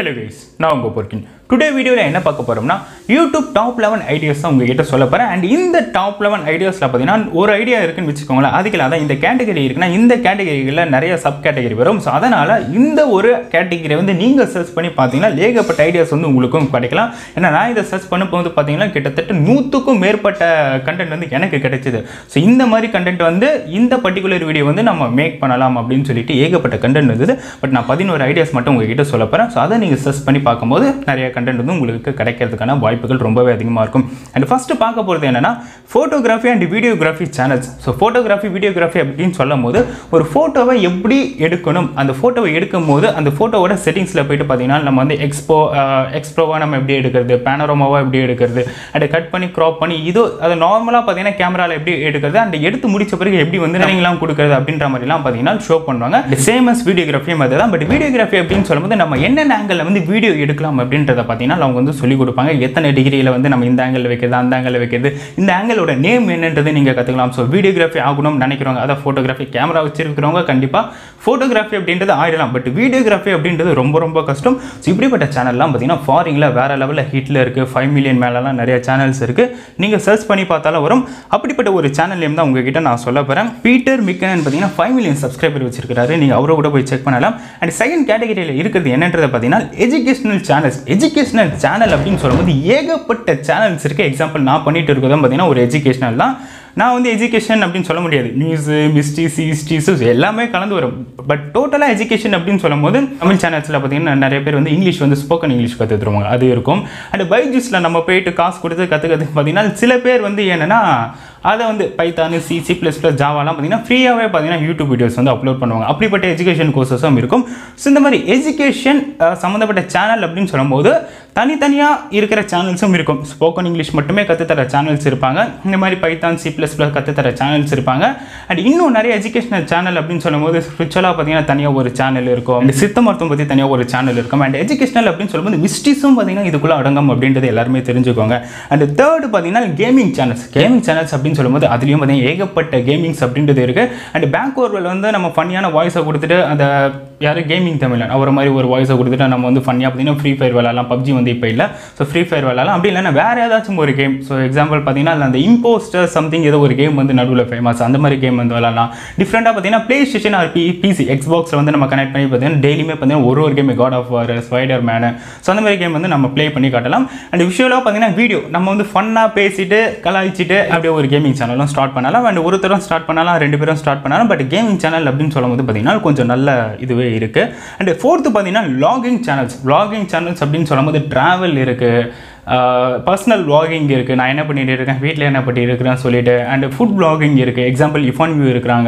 hello guys நான் உங்கள் பொறுக்கின் today வீடியோவில் என்ன பார்க்க போகிறோம்னா யூடியூப் டாப் லெவன் ஐடியாஸ் தான் உங்ககிட்ட சொல்ல போகிறேன் அண்ட் இந்த டாப் லெவன் ஐடியாஸில் பார்த்தீங்கன்னா ஒரு ஐடியா இருக்குன்னு வச்சுக்கோங்களேன் அதுக்கு அதான் இந்த கேட்டகரி இருக்குன்னா இந்த கேட்டகரிகளில் நிறைய சப் கேட்டகரி வரும் ஸோ அதனால் இந்த ஒரு கேட்டகரி வந்து நீங்கள் சர்ச் பண்ணி பார்த்தீங்கன்னா ஏகப்பட்ட ஐடியாஸ் வந்து உங்களுக்கும் கிடைக்கலாம் ஏன்னா நான் இதை சர்ச் பண்ணும்போது பார்த்தீங்கன்னா கிட்டத்தட்ட நூற்றுக்கும் மேற்பட்ட கண்டென்ட் வந்து எனக்கு கிடைச்சிது ஸோ இந்த மாதிரி கண்டென்ட் வந்து இந்த பர்டிகுலர் வீடியோ வந்து நம்ம மேக் பண்ணலாம் அப்படின்னு சொல்லிட்டு ஏகப்பட்ட கண்டென்ட் இருந்தது பட் நான் பதினோரு ஐடியாஸ் மட்டும் உங்ககிட்ட சொல்ல போகிறேன் ஸோ அதை நீங்கள் சர்ச் பண்ணி பார்க்கும்போது நிறைய கண்டென்ட் வந்து உங்களுக்கு கிடைக்கிறதுக்கான வாய்ப்புகள் ரொம்பவே அதிகமாக இருக்கும் அண்ட் ஃபஸ்ட்டு பார்க்க போகிறது என்னன்னா photography and videography channels so photography videography அப்படின்னு சொல்லும் போது ஒரு ஃபோட்டோவை எப்படி எடுக்கணும் அந்த ஃபோட்டோவை எடுக்கும் போது அந்த ஃபோட்டோவோட செட்டிங்ஸில் போயிட்டு பார்த்தீங்கன்னா நம்ம வந்து எக்ஸ்போ எக்ஸ்ப்ரோவாக நம்ம எப்படி எடுக்கிறது பேனரோமாவாக எப்படி எடுக்கிறது அண்ட் கட் பண்ணி க்ராப் பண்ணி இது அது நார்மலாக பார்த்தீங்கன்னா கேமராவில் எப்படி எடுக்கிறது அண்ட் எடுத்து முடிச்ச பிறகு எப்படி வந்து நீங்களாம் கொடுக்குறது அப்படின்ற மாதிரிலாம் பார்த்தீங்கன்னா ஷோ பண்ணுவாங்க சேம் அஸ் வீடியோகிராஃபியும் அதுதான் பட் வீடியோகிராஃபி அப்படின்னு சொல்லும்போது நம்ம என்னென்ன ஆங்கிளில் வந்து வீடியோ எடுக்கலாம் அப்படின்றத பார்த்தீங்கன்னா அவங்க வந்து சொல்லிக் கொடுப்பாங்க எத்தனை டிகிரியில் வந்து நம்ம இந்த ஆங்கிள் வைக்கிறது அந்த ஆங்கிள் வைக்கிறது இந்த ஆங்கிளோட நேம் என்னன்றது நீங்கள் கற்றுக்கலாம் ஸோ வீடியோகிராஃபி ஆகணும்னு நினைக்கிறவங்க அதான் ஃபோட்டோகிராஃபி கேமரா வச்சிருக்கிறவங்க கண்டிப்பாக ஃபோட்டோகிராஃபி அப்படின்றது ஆயிடலாம் பட் வீடியோகிராஃபி அப்படின்றது ரொம்ப ரொம்ப கஷ்டம் ஸோ இப்படிப்பட்ட சேனல்லாம் பார்த்தீங்கன்னா ஃபாரினில் வேற லெவலில் ஹிட்டில் இருக்குது ஃபைவ் மில்லியன் மேலெலாம் நிறைய சேனல்ஸ் இருக்குது நீங்கள் சர்ச் பண்ணி பார்த்தாலும் வரும் அப்படிப்பட்ட ஒரு சேனல் நேம் தான் உங்ககிட்ட நான் சொல்ல போகிறேன் பீட்டர் மிக்கன் பார்த்தீங்கன்னா ஃபைவ் மில்லியன் சப்ஸ்கிரைபர் வச்சிருக்காரு நீங்கள் அவரை கூட போய் செக் பண்ணலாம் அண்ட் செகண்ட் கேட்டகரியில் இருக்கிறது என்னன்றதை பார்த்தீங்கன்னா எஜுகேஷனல் சேனல்ஸ் எஜுகேஷனல் சேனல் அப்படின்னு சொல்லும்போது ஏகப்பட்ட சேனல்ஸ் இருக்குது எக்ஸாம்பிள் நான் பண்ணிட்டு இருக்கிறதும் பார்த்தீங்கன்னா ஒரு எஜுகேஷனல் தான் நான் வந்து எஜுகேஷன் அப்படின்னு சொல்ல முடியாது நியூஸு மிஸ்டீஸ் ஹிஸ்ட்ரிஸ் எல்லாமே கலந்து வரும் பட் டோட்டலாக எஜுகேஷன் அப்படின்னு சொல்லும்போது தமிழ் சேனல்ஸில் பார்த்தீங்கன்னா நிறைய பேர் வந்து இங்கிலீஷ் வந்து ஸ்போக்கன் இங்கிலீஷ் கற்று தருவாங்க அது இருக்கும் அண்ட் பைஜூஸில் நம்ம போயிட்டு காசு கொடுத்து கற்றுக்கிறதுக்கு பார்த்தீங்கன்னா சில பேர் வந்து என்னென்னா அதை வந்து Python C C plus plus ஜாவாலாம் பார்த்தீங்கன்னா ஃப்ரீயாகவே பார்த்தீங்கன்னா யூடியூப் வீடியோஸ் வந்து அப்லோட் பண்ணுவாங்க அப்படிப்பட்ட எஜுகேஷன் கோர்சஸும் இருக்கும் ஸோ இந்த மாதிரி எஜுகேஷன் சம்மந்தப்பட்ட சேனல் அப்படின்னு சொல்லும்போது தனித்தனியாக இருக்கிற சேனல்ஸும் இருக்கும் ஸ்போக்கன் இங்கிலீஷ் மட்டுமே கற்றுத்தர சேனல்ஸ் இருப்பாங்க இந்த மாதிரி பைத்தான் சி ப்ளஸ் ப்ளஸ் கற்றுத்தர சேனல்ஸ் இருப்பாங்க அண்ட் இன்னும் நிறைய எஜுகேஷனல் சேனல் அப்படின்னு சொல்லும்போது ஸ்பிரிச்சுவலாக பார்த்தீங்கன்னா தனியாக ஒரு சேனல் இருக்கும் அண்ட் சித்த மருத்துவம் பற்றி தனியாக ஒரு சேனல் இருக்கும் அண்ட் எஜுகேஷனல் அப்படின்னு சொல்லும்போது மிஸ்டிஸும் பார்த்தீங்கன்னா இதுக்குள்ளே அடங்கும் அப்படின்றது எல்லாருமே தெரிஞ்சுக்கோங்க அண்ட் தேர்டு பார்த்தீங்கன்னா கேமிங் சேனல்ஸ் கேமிங் சேனல்ஸ் அப்படின்னு சொல்லும்போது அதுலேயும் பார்த்தீங்கன்னா ஏகப்பட்ட கேமிங்ஸ் அப்படின்றது இருக்குது அண்ட் பேங்க் ஓர்வல் வந்து நம்ம ஃபன்னியான வாய்ஸை கொடுத்துட்டு அந்த யார் கேமிங் தமிழன் அவரை மாதிரி ஒரு வாய்ஸை கொடுத்துட்டு நம்ம வந்து ஃபன்னியாக பார்த்தீங்கன்னா ஃப்ரீ ஃபயர் விளாடலாம் பப்ஜி வந்து இப்போ இல்லை ஸோ ஃப்ரீ ஃபயர் விளாடலாம் அப்படி இல்லைன்னா வேறு ஏதாச்சும் ஒரு கேம் ஸோ எக்ஸாம்பிள் பார்த்தீங்கன்னா அதில் அந்த இம்போஸ்டர் சம்திங் ஏதோ ஒரு கேம் வந்து நடுவில் ஃபேமஸ் அந்த மாதிரி கேம் வந்து விளாடலாம் டிஃப்ரெண்ட்டாக பார்த்தீங்கன்னா PlayStation or P PC எக்ஸ்பாக்ஸில் வந்து நம்ம கனெக்ட் பண்ணி பார்த்தீங்கன்னா டெய்லியுமே பார்த்தீங்கன்னா ஒரு ஒரு game God of War Spider man so அந்த மாதிரி கேம் வந்து நம்ம ப்ளே பண்ணி காட்டலாம் அண்ட் விஷுவலாக பார்த்தீங்கன்னா வீடியோ நம்ம வந்து ஃபன்னாக பேசிட்டு கலாய்ச்சிட்டு அப்படியே ஒரு கேமிங் சேனலும் ஸ்டார்ட் பண்ணலாம் அண்ட் ஒருத்தரும் ஸ்டார்ட் பண்ணலாம் ரெண்டு பேரும் ஸ்டார்ட் பண்ணலாம் பட் கேமிங் சேனல் அப்படின்னு சொல்லும்போது பார்த்தீங்கன்னா கொஞ்சம் நல்ல இதுவே இருக்குது அண்ட் ஃபோர்த்து பார்த்தீங்கன்னா லாகிங் சேனல்ஸ் லாகிங் சேனல்ஸ் அப்படின்னு சொல்லும்போது ட்ராவல் இருக்குது பர்சனல் vlogging இருக்குது நான் என்ன பண்ணிட்டு இருக்கேன் வீட்டில் என்ன பண்ணிட்டு இருக்கிறேன்னு சொல்லிட்டு அண்ட் ஃபுட் vlogging இருக்குது எக்ஸாம்பிள் இஃபான் வியூ இருக்கிறாங்க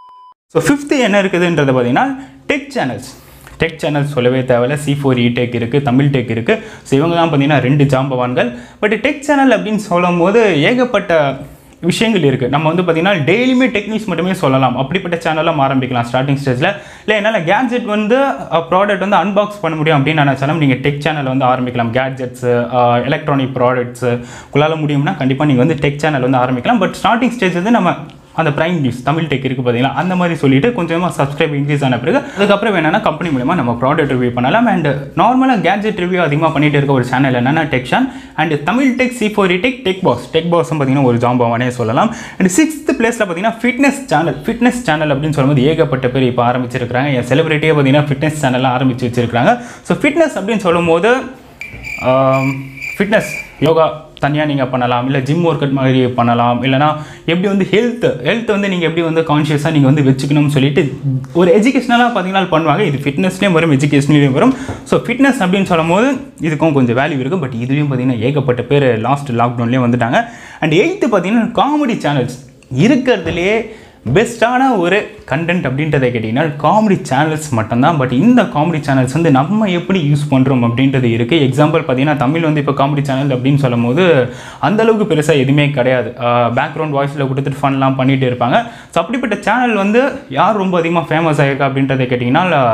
ஸோ ஃபிஃப்த்து என்ன இருக்குதுன்றது பார்த்தீங்கன்னா டெக் சேனல்ஸ் டெக் சேனல்ஸ் சொல்லவே தேவையில்ல சி ஃபோர் இ டெக் இருக்குது தமிழ் டெக் இருக்குது ஸோ இவங்க தான் பார்த்தீங்கன்னா ரெண்டு ஜாம்பவான்கள் பட் டெக் சேனல் அப்படின்னு சொல்லும் போது ஏகப்பட்ட விஷயங்கள் இருக்குது நம்ம வந்து பார்த்தீங்கன்னா டெய்லியுமே டெக்னிக்ஸ் மட்டுமே சொல்லலாம் அப்படிப்பட்ட சேனலாம் ஆரம்பிக்கலாம் ஸ்டார்டிங் ஸ்டேஜில் இல்லை என்னால் கேட்ஜெட் வந்து ப்ராடக்ட் வந்து அன்பாக்ஸ் பண்ண முடியும் அப்படின்னு நினச்சாலும் நீங்கள் டெக் சேனல் வந்து ஆரம்பிக்கலாம் கேட்ஜெட்ஸு எலக்ட்ரானிக் ப்ராடக்ட்ஸு உங்களால் முடியும்னா கண்டிப்பாக நீங்கள் வந்து டெக் சேனல் வந்து ஆரம்பிக்கலாம் பட் ஸ்டார்டிங் ஸ்டேஜ் வந்து நம்ம அந்த பிரைம் நியூஸ் தமிழ் டெக் இருக்குது பார்த்தீங்களா அந்த மாதிரி சொல்லிட்டு கொஞ்சமாக சப்ஸ்கிரைப் இன்க்ரீஸ் ஆன பிறகு அதுக்கப்புறம் வேணா கம்பெனி மூலமாக நம்ம ப்ராடக்ட் ரிவ்யூ பண்ணலாம் அண்ட் நார்மலாக கேட்ஜெட் ரிவ்யூ அதிகமாக பண்ணிட்டு இருக்க ஒரு சேனல் என்னன்னா டெக்ஷான் and Tamil tech C four tech tech boss tech பாஸும் பார்த்தீங்கன்னா ஒரு ஜாம்பாவானே சொல்லலாம் அண்ட் சிக்ஸ்த் பிளேஸில் பார்த்தீங்கன்னா ஃபிட்னஸ் சேனல் ஃபிட்னஸ் சேனல் அப்படின்னு சொல்லும்போது ஏகப்பட்ட பேர் இப்போ ஆரம்பிச்சிருக்காங்க என் செலிபிரிட்டியே பார்த்தீங்கன்னா ஃபிட்னஸ் சேனல்லாம் ஆரம்பிச்சு வச்சிருக்காங்க ஸோ ஃபிட்னஸ் அப்படின்னு சொல்லும்போது ஃபிட்னஸ் யோகா தனியாக நீங்கள் பண்ணலாம் இல்லை ஜிம் ஒர்க் அவுட் மாதிரி பண்ணலாம் இல்லைனா எப்படி வந்து ஹெல்த் ஹெல்த் வந்து நீங்கள் எப்படி வந்து கான்ஷியஸாக நீங்கள் வந்து வச்சுக்கணும்னு சொல்லிட்டு ஒரு எஜுகேஷனலாக பார்த்தீங்கன்னா பண்ணுவாங்க இது ஃபிட்னஸ்லேயும் வரும் எஜுகேஷன்லேயும் வரும் ஸோ ஃபிட்னஸ் அப்படின்னு சொல்லும்போது இதுக்கும் கொஞ்சம் வேல்யூ இருக்கும் பட் இதுலேயும் பார்த்தீங்கன்னா ஏகப்பட்ட பேர் லாஸ்ட் லாக்டவுன்லேயே வந்துட்டாங்க அண்ட் எயித்து பார்த்தீங்கன்னா காமெடி சேனல்ஸ் இருக்கிறதுலே பெஸ்ட்டான ஒரு கண்டென்ட் அப்படின்றத கேட்டிங்கன்னா காமெடி சேனல்ஸ் மட்டும்தான் பட் இந்த காமெடி சேனல்ஸ் வந்து நம்ம எப்படி யூஸ் பண்ணுறோம் அப்படின்றது இருக்குது எக்ஸாம்பிள் பார்த்தீங்கன்னா தமிழ் வந்து இப்போ காமெடி சேனல் அப்படின்னு சொல்லும் போது அந்தளவுக்கு பெருசாக எதுவுமே கிடையாது பேக்ரவுண்ட் வாய்ஸில் கொடுத்துட்டு ஃபன்லாம் பண்ணிகிட்டு இருப்பாங்க ஸோ அப்படிப்பட்ட சேனல் வந்து யார் ரொம்ப அதிகமாக ஃபேமஸ் ஆகிருக்கா அப்படின்றத கேட்டிங்கன்னா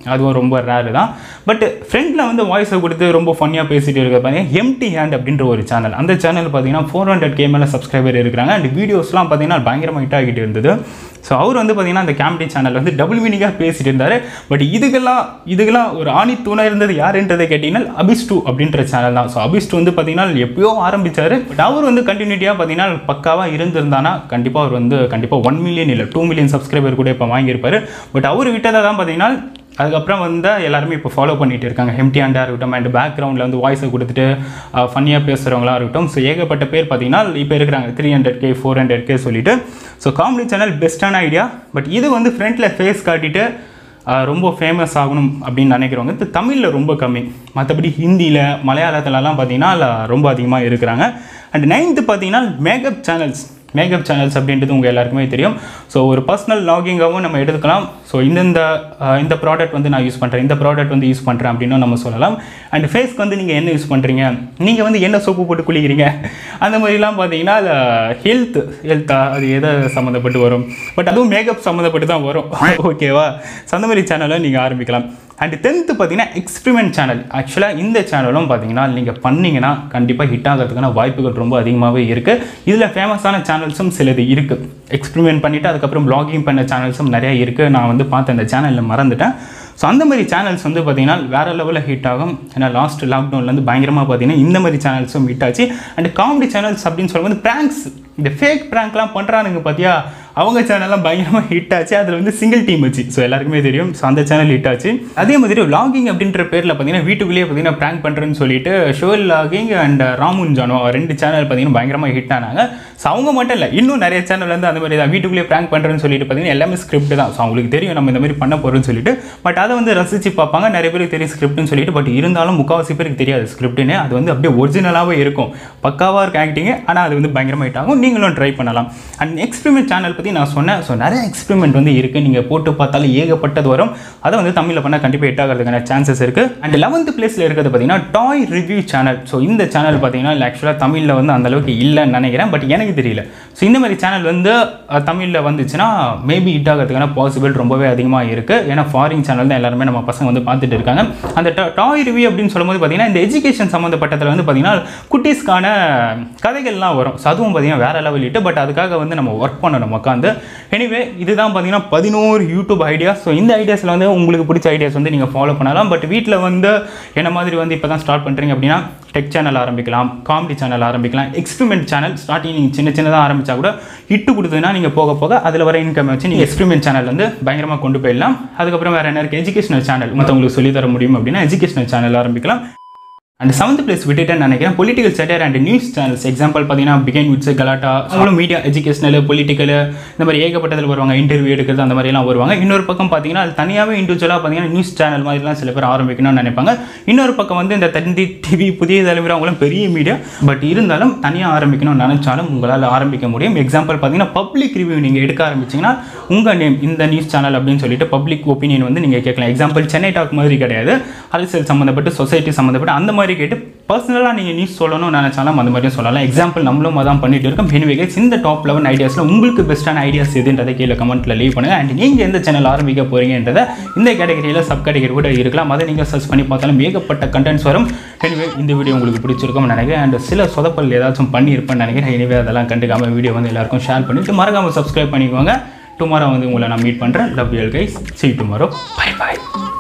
அதுவும் ரொம்ப ரேரு தான் பட் ஃப்ரெண்டில் வந்து வாய்ஸை கொடுத்து ரொம்ப ஃபன்னியாக பேசிட்டு இருக்க பார்த்தீங்கன்னா எம்டி ஹேண்ட் அப்படின்ற ஒரு சேனல் அந்த சேனல் பார்த்தீங்கன்னா ஃபோர் ஹண்ட்ரட் கே மேலே சப்ஸ்கிரைபர் இருக்கிறாங்க அண்ட் வீடியோஸ்லாம் பார்த்தீங்கன்னா பயங்கரமாக ஹிட் ஆகிட்டு இருந்தது ஸோ அவர் வந்து பார்த்தீங்கன்னா அந்த காமெடி சேனல் வந்து டபுள் மீனிங்காக பேசிட்டு இருந்தார் பட் இதுக்கெல்லாம் இதுக்கெல்லாம் ஒரு ஆணி தூணாக இருந்தது யாருன்றதை கேட்டிங்கன்னா அபிஸ் டூ அப்படின்ற சேனல் தான் ஸோ அபிஸ் டூ வந்து பார்த்தீங்கன்னா எப்பயோ ஆரம்பிச்சார் பட் அவர் வந்து கண்டினியூட்டியாக பார்த்தீங்கன்னா பக்காவாக இருந்திருந்தானா கண்டிப்பாக அவர் வந்து கண்டிப்பாக ஒன் மில்லியன் இல்லை டூ மில்லியன் சப்ஸ்கிரைபர் கூட இப்போ வாங்கியிருப்பாரு பட் அவர் விட்டதை தான் பார்த்தீங்கன்னா அதுக்கப்புறம் வந்து எல்லாருமே இப்போ ஃபாலோ பண்ணிட்டு இருக்காங்க ஹெம்டியாண்டாக இருக்கட்டும் அண்ட் பேக்ரவுண்டில் வந்து வாய்ஸை கொடுத்துட்டு ஃபன்னியாக பேசுகிறவங்களா இருக்கட்டும் ஸோ ஏகப்பட்ட பேர் பார்த்தீங்கன்னா இப்போ இருக்கிறாங்க three hundred K four hundred K சொல்லிட்டு ஸோ காமெடி சேனல் பெஸ்ட்டான ஐடியா பட் இது வந்து ஃப்ரண்ட்டில் ஃபேஸ் காட்டிட்டு ஆஹ் ரொம்ப ஃபேமஸ் ஆகணும் அப்படின்னு நினைக்கிறவங்க இது தமிழில் ரொம்ப கம்மி மற்றபடி ஹிந்தியில் மலையாளத்துலலாம் பார்த்தீங்கன்னா அதுல ரொம்ப அதிகமாக இருக்கிறாங்க அண்ட் நைன்த்து பார்த்தீங்கன்னா மேக்கப் சேனல்ஸ் மேக்கப் சேனல்ஸ் அப்படின்றது உங்கள் எல்லாருக்குமே தெரியும் ஸோ ஒரு பர்சனல் லாகிங்காகவும் நம்ம எடுத்துக்கலாம் ஸோ இந்தந்த ஆஹ் இந்த ப்ராடக்ட் வந்து நான் யூஸ் பண்ணுறேன் இந்த ப்ராடக்ட் வந்து யூஸ் பண்ணுறேன் அப்படின்னு நம்ம சொல்லலாம் அண்ட் ஃபேஸ்க்கு வந்து நீங்கள் என்ன யூஸ் பண்ணுறீங்க நீங்கள் வந்து என்ன சோப்பு போட்டு குளிக்கிறீங்க அந்த மாதிரிலாம் பார்த்தீங்கன்னா ஹெல்த் ஹெல்த்தா அது எதை சம்மந்தப்பட்டு வரும் பட் அதுவும் மேக்கப் சம்மந்தப்பட்டு தான் வரும் ஓகேவா ஸோ அந்த மாதிரி சேனலை நீங்கள் ஆரம்பிக்கலாம் அண்ட் டென்த்து பார்த்தீங்கன்னா எக்ஸ்பிரிமெண்ட் சேனல் ஆக்சுவலாக இந்த சேனலும் பார்த்தீங்கன்னா நீங்கள் பண்ணீங்கன்னா கண்டிப்பாக ஹிட் ஆகிறதுக்கான வாய்ப்புகள் ரொம்ப அதிகமாகவே இருக்குது இதில் ஃபேமஸான சேனல்ஸும் சிலது இருக்குது எக்ஸ்பிரிமெண்ட் பண்ணிவிட்டு அதுக்கப்புறம் ப்ளாகிங் பண்ண சேனல்ஸும் நிறைய இருக்குது நான் வந்து பார்த்த அந்த சேனலில் மறந்துட்டேன் ஸோ அந்த மாதிரி சேனல்ஸ் வந்து பார்த்தீங்கன்னா வேறு லெவலில் ஹிட் ஆகும் ஏன்னா லாஸ்ட் லாக்டவுன்லேருந்து பயங்கரமாக பார்த்தீங்கன்னா இந்த மாதிரி சேனல்ஸும் ஹிட் ஆச்சு அண்ட் காமெடி சேனல்ஸ் அப்படின்னு சொல்லும்போது ப்ராங்க்ஸ் இந்த ஃபேக் ப்ராங்க்லாம் பண்ணுறானுங்க பார்த்தியா அவங்க சேனல்லாம் பயங்கரமாக ஹிட் ஆச்சு அதில் வந்து சிங்கிள் டீம் வச்சு ஸோ எல்லாருக்குமே தெரியும் ஸோ அந்த சேனல் ஹிட் ஆச்சு அதே மாதிரி vlogging அப்படின்ற பேரில் பார்த்தீங்கன்னா வீட்டுக்குள்ளேயே பார்த்தீங்கன்னா ப்ராங்க் பண்ணுறேன்னு சொல்லிட்டு ஷோல் லாகிங் அண்ட் ராமுன் ஜானோ ரெண்டு சேனல் பார்த்தீங்கன்னா பயங்கரமாக ஹிட் ஆனாங்க ஸோ அவங்க மட்டும் இல்லை இன்னும் நிறைய சேனல் வந்து அந்த மாதிரி தான் வீட்டுக்குள்ளேயே ப்ராங்க் பண்ணுறேன்னு சொல்லிட்டு பார்த்தீங்கன்னா எல்லாமே ஸ்கிரிப்ட் தான் ஸோ அவங்களுக்கு தெரியும் நம்ம இந்த மாதிரி பண்ண போகிறோம்னு சொல்லிட்டு பட் அதை வந்து ரசித்து பார்ப்பாங்க நிறைய பேருக்கு தெரியும் ஸ்கிரிப்ட்னு சொல்லிட்டு பட் இருந்தாலும் முக்கால்வாசி பேருக்கு தெரியாது ஸ்கிரிப்ட்னு அது வந்து அப்படியே ஒரிஜினலாகவே இருக்கும் பக்காவாக இருக்க ஆக்டிங்கு ஆனால் அது வந்து பயங்கரமாக ஹிட் ஆகும் நீங்களும் ட்ரை பண்ணலாம் அண்ட் எக்ஸ்பெரிமெண்ட் சேனல் பற்றி நான் சொன்னேன் ஸோ நிறைய எக்ஸ்பெரிமெண்ட் வந்து இருக்குது நீங்கள் போட்டு பார்த்தாலும் ஏகப்பட்டது வரும் அதை வந்து தமிழில் பண்ணால் கண்டிப்பாக ஹிட் ஆகிறதுக்கான சான்சஸ் இருக்குது அண்ட் லெவன்த் பிளேஸில் இருக்கிறது பார்த்தீங்கன்னா டாய் ரிவ்யூ சேனல் ஸோ இந்த சேனல் பார்த்தீங்கன்னா ஆக்சுவலாக தமிழில் வந்து அந்த அளவுக்கு இல்லைன்னு நினைக்கிறேன் பட் எனக்கு தெரியல ஸோ இந்த மாதிரி சேனல் வந்து தமிழில் வந்துச்சுன்னா மேபி ஹிட் ஆகிறதுக்கான பாசிபிள் ரொம்பவே அதிகமாக இருக்குது ஏன்னா ஃபாரின் சேனல் தான் எல்லாருமே நம்ம பசங்க வந்து பார்த்துட்டு இருக்காங்க அந்த டாய் ரிவ்யூ அப்படின்னு சொல்லும்போது பார்த்தீங்கன்னா இந்த எஜுகேஷன் சம்மந்தப்பட்டதில் வந்து பார்த்தீங்கன்னா குட்டீஸ்க்கான கதைகள்லாம் வரும் ஸோ அதுவும் பார்த்தீங்கன்னா வேற லெவல் ஹிட்டு பட் அதுக்காக வந்து நம்ம ஒர்க் பண்ணணும் உட்காந்து எனிவே இதுதான் பார்த்தீங்கன்னா பதினோரு யூடியூப் ஐடியாஸ் ஸோ இந்த ஐடியாஸில் வந்து உங்களுக்கு பிடிச்ச ஐடியாஸ் வந்து நீங்கள் ஃபாலோ பண்ணலாம் பட் வீட்டில் வந்து என்ன மாதிரி வந்து இப்போ தான் ஸ்டார்ட் பண்ணுறீங்க அப்படின்னா டெக் சேனல் ஆரம்பிக்கலாம் காமெடி சேனல் ஆரம்பிக்கலாம் எக்ஸ்பெரிமெண்ட் சேனல் ஸ்டார்டிங் நீங்கள் சின்ன சின்னதாக ஆரம்பித்தா கூட ஹிட்டு கொடுத்ததுன்னா நீங்கள் போக போக அதில் வர இன்கம் வச்சு நீங்கள் எக்ஸ்பெரிமெண்ட் சேனல் வந்து பயங்கரமாக கொண்டு போயிடலாம் அதுக்கப்புறம் வேறு என்ன இருக்குது எஜுகேஷனல் சேனல் மற்றவங்களுக்கு சொல்லித் தர முடியும் அப்படின்னா எஜுகேஷனல் சேனல் ஆரம்பிக்கலாம் அண்ட் செவன்த் பிளேஸ் விட்டுட்டேன்னு நினைக்கிறேன் political satire and news channels example பார்த்தீங்கன்னா பிகைன் விட்ஸ் கலாட்டா அவங்களும் மீடியா எஜுகேஷனல் பொலிட்டிக்கல் இந்த மாதிரி ஏகப்பட்டதில் வருவாங்க இன்டர்வியூ எடுக்கிறது அந்த மாதிரிலாம் வருவாங்க இன்னொரு பக்கம் பார்த்தீங்கன்னா அது தனியாகவே இண்டிவிஜுவலாக பார்த்தீங்கன்னா நியூஸ் சேனல் மாதிரிலாம் சில பேர் ஆரம்பிக்கணும்னு நினைப்பாங்க இன்னொரு பக்கம் வந்து இந்த தந்தி டிவி புதிய தலைமுறை அவங்களும் பெரிய மீடியா பட் இருந்தாலும் தனியாக ஆரம்பிக்கணும்னு நினைச்சாலும் உங்களால் ஆரம்பிக்க முடியும் எக்ஸாம்பிள் பார்த்தீங்கன்னா பப்ளிக் ரிவ்யூ நீங்கள் எடுக்க ஆரம்பிச்சிங்கன்னா உங்கள் நேம் இந்த நியூஸ் சேனல் அப்படின்னு சொல்லிட்டு பப்ளிக் ஒப்பீனியன் வந்து நீங்கள் கேட்கலாம் எக்ஸாம்பிள் சென்னை டாக் மாதிரி கிடையாது அரசியல் சம்மந்தப்பட்டு சொசைட்டி சம்மந்தப்பட்டு அந்த மாதிரி கேட்டு பர்சனலாக நீங்கள் நியூஸ் சொல்லணும்னு நினச்சாலும் அந்த மாதிரியும் சொல்லலாம் எக்ஸாம்பிள் நம்மளும் அதான் பண்ணிட்டு இருக்கோம் எனிவே guys, இந்த டாப் லெவன் ஐடியாஸில் உங்களுக்கு பெஸ்ட்டான ஐடியாஸ் எதுன்றதை கீழே கமெண்ட்டில் லீவ் பண்ணுங்கள் அண்ட் நீங்கள் எந்த சேனல் ஆரம்பிக்க போகிறீங்கன்றதை இந்த கேட்டகரியில் சப் கேட்டகரி கூட இருக்கலாம் அதை நீங்கள் சர்ச் பண்ணி பார்த்தாலும் ஏகப்பட்ட கண்டென்ட்ஸ் வரும் எனிவே இந்த வீடியோ உங்களுக்கு பிடிச்சிருக்கும்னு நினைக்கிறேன் அண்ட் சில சொதப்பல் ஏதாச்சும் பண்ணியிருப்பேன்னு நினைக்கிறேன் எனிவே அதெல்லாம் கண்டுக்காம வீடியோ வந்து எல்லாருக்கும் ஷேர் பண்ணிவிட்டு மறக்காமல் சப்ஸ்கிரைப் பண்ணிக்கோங்க டுமாரோ வந்து உங்களை நான் மீட் பண்ணுறேன் love you guys see tomorrow bye bye